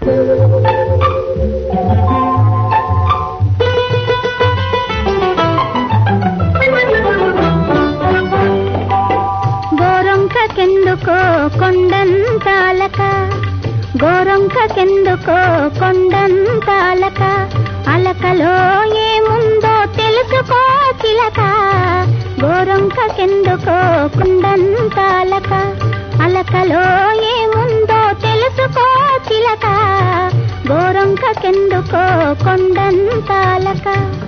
గోరొంకకెందుకో కొండంతాలక గోరొంకకెందుకో కొండంతాలక అలకలో ఏముందో తెలుసుకో చిలక గోరొంకకెందుకో కొండంతాలక అలకలో ఏముందో తెలుసుకో చిలక గోరొంకకెందుకో కొండంతాలక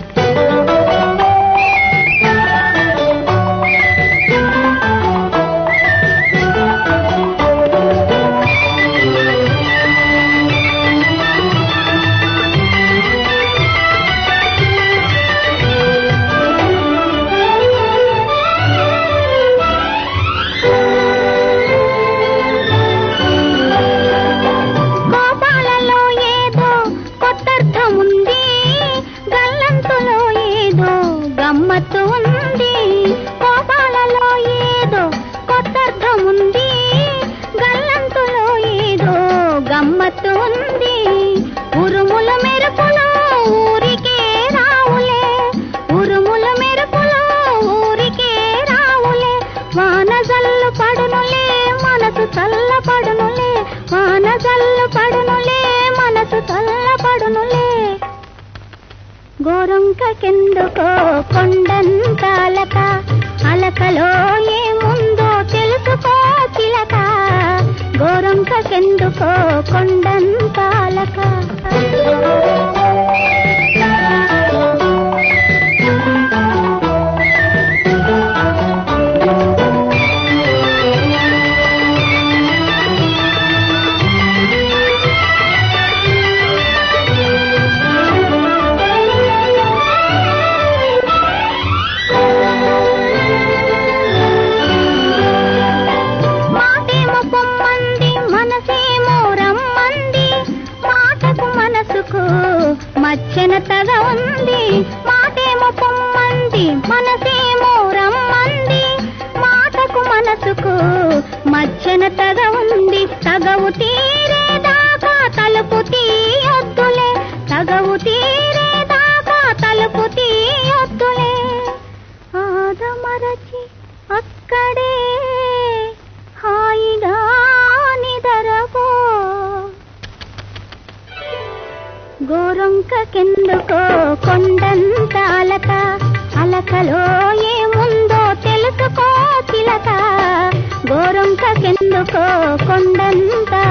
కోపాలలో ఏదో కొత్తర్థం ఉంది గల్లంతులో ఏదో గమ్మత్తు ఉంది కోపాలలో ఏదో కొత్తర్థం ఉంది గల్లంతులో ఏదో గమ్మత్తు ఉంది ఉరుముల మెరుపులో ఊరికే రావులే ఉరుముల మెరుపులో ఊరికే రావులే వాన జల్లు పడునులే మనసు చల్ల పడునులే వాన జల్లు పడునులే మనసు చల్ల పడునులే గోరొంకకెందుకో కొండంతాలక అలకలో ఏముందో తెలుసుకో చిలక గోరొంకకెందుకో కొండంతాలక మాటేమో పొమ్మంది మనసేమో రమ్మంది మాటకు మనసుకు మధ్యన తగ ఉంది మాటేమో పొమ్మంది మనసేమో రమ్మంది మాటకు మనసుకు మధ్యన తగ ఉంది తగవు తీరేదాకా తలుపు తీయొద్దులే తగవు తీరేదాకా తలుపు తీయొద్దులే ఆదమరచి అక్కడే హాయిగా నిదరపో గోరొంకకెందుకో కొండంతాలక అలకలో ఏముందో తెలుసుకో చిలక గోరొంకకెందుకో కొండంత